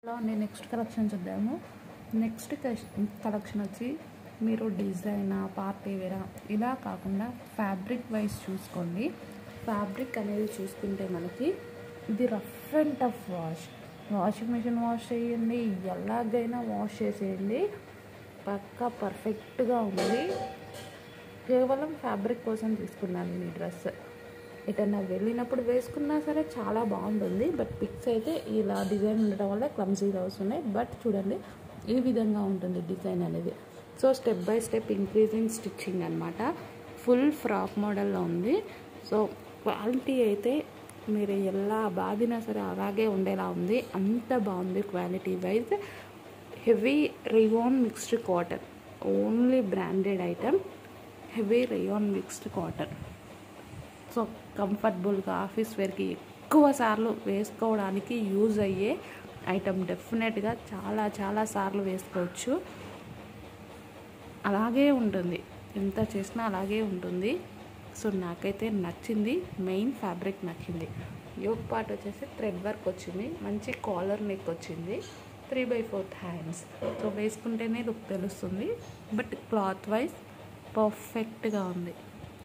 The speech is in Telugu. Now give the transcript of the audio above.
లో నేను నెక్స్ట్ కలెక్షన్ చూద్దాము నెక్స్ట్ కలెక్షన్ వచ్చి మీరు డిజైన్ పార్టీ వేరా ఇలా కాకుండా ఫ్యాబ్రిక్ వైజ్ చూసుకోండి ఫ్యాబ్రిక్ అనేది చూసుకుంటే మనకి ఇది rough and tough wash washing machine wash చేయండి ఎలాగైనా వాష్ చేసేయండి పక్కా పర్ఫెక్ట్గా ఉంది కేవలం ఫ్యాబ్రిక్ కోసం తీసుకున్నాను ఈ డ్రెస్ ఎటన్నా వెళ్ళినప్పుడు వేసుకున్నా సరే చాలా బాగుంటుంది బట్ పిక్స్ అయితే ఇలా డిజైన్ ఉండటం వల్ల క్లమ్జీగా వస్తున్నాయి బట్ చూడండి ఈ విధంగా ఉంటుంది డిజైన్ అనేది so step by step increasing stitching అనమాట ఫుల్ ఫ్రాక్ మోడల్లో ఉంది సో క్వాలిటీ అయితే మీరు ఎలా బాదినా సరే అలాగే ఉండేలా ఉంది అంత బాగుంది quality wise heavy rayon mixed cotton only branded item heavy rayon mixed cotton so కంఫర్టబుల్గా ఆఫీస్ వేర్కి ఎక్కువ సార్లు వేసుకోవడానికి యూజ్ అయ్యే ఐటమ్ డెఫినెట్గా చాలా చాలా సార్లు వేసుకోవచ్చు అలాగే ఉంటుంది ఎంత చేసినా అలాగే ఉంటుంది సో నాకైతే నచ్చింది మెయిన్ ఫ్యాబ్రిక్ నచ్చింది యోగ్ పార్ట్ వచ్చేసి థ్రెడ్ వర్క్ వచ్చింది మంచి కాలర్ నెక్ వచ్చింది three by fourth hands so వేసుకుంటేనే లుక్ తెలుస్తుంది బట్ క్లాత్ వైజ్ పర్ఫెక్ట్గా ఉంది